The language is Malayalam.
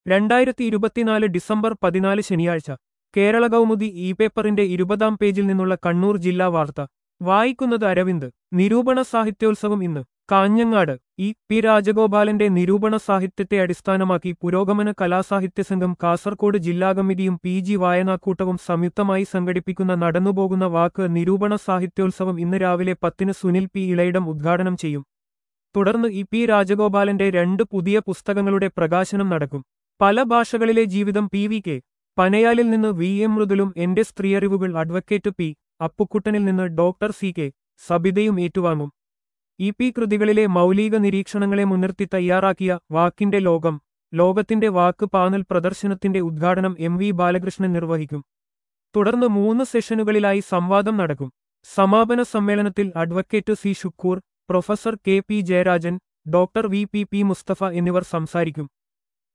രണ്ടായിരത്തി ഇരുപത്തിനാല് ഡിസംബർ പതിനാല് ശനിയാഴ്ച കേരള കൗമുദി ഇ പേപ്പറിന്റെ ഇരുപതാം പേജിൽ നിന്നുള്ള കണ്ണൂർ ജില്ലാ വാർത്ത വായിക്കുന്നത് അരവിന്ദ് നിരൂപണ സാഹിത്യോത്സവം ഇന്ന് കാഞ്ഞങ്ങാട് ഇ പി രാജഗോപാലന്റെ നിരൂപണ സാഹിത്യത്തെ അടിസ്ഥാനമാക്കി പുരോഗമന കലാസാഹിത്യ സംഘം കാസർകോട് ജില്ലാ കമ്മിറ്റിയും പി ജി വായനാക്കൂട്ടവും സംയുക്തമായി സംഘടിപ്പിക്കുന്ന നടന്നുപോകുന്ന വാക്ക് നിരൂപണ സാഹിത്യോത്സവം ഇന്ന് രാവിലെ പത്തിന് സുനിൽ പി ഇളയിടം ഉദ്ഘാടനം ചെയ്യും തുടർന്ന് ഇ പി രാജഗോപാലന്റെ രണ്ട് പുതിയ പുസ്തകങ്ങളുടെ പ്രകാശനം നടക്കും പല ഭാഷകളിലെ ജീവിതം പി വി കെ പനയാലിൽ നിന്ന് വി എം മൃദുലും എന്റെ സ്ത്രീയറിവുകൾ അഡ്വക്കേറ്റ് പി അപ്പുക്കുട്ടനിൽ നിന്ന് ഡോക്ടർ സി കെ സബിതയും ഏറ്റുവാങ്ങും ഇ പി കൃതികളിലെ മൗലിക നിരീക്ഷണങ്ങളെ മുൻനിർത്തി തയ്യാറാക്കിയ വാക്കിന്റെ ലോകം ലോകത്തിന്റെ വാക്ക് പാനൽ പ്രദർശനത്തിന്റെ ഉദ്ഘാടനം എം വി ബാലകൃഷ്ണൻ നിർവഹിക്കും തുടർന്ന് മൂന്ന് സെഷനുകളിലായി സംവാദം നടക്കും സമാപന സമ്മേളനത്തിൽ advocate C Shukkur professor K P Jayarajan doctor V P P Musthafa എന്നിവർ സംസാരിക്കും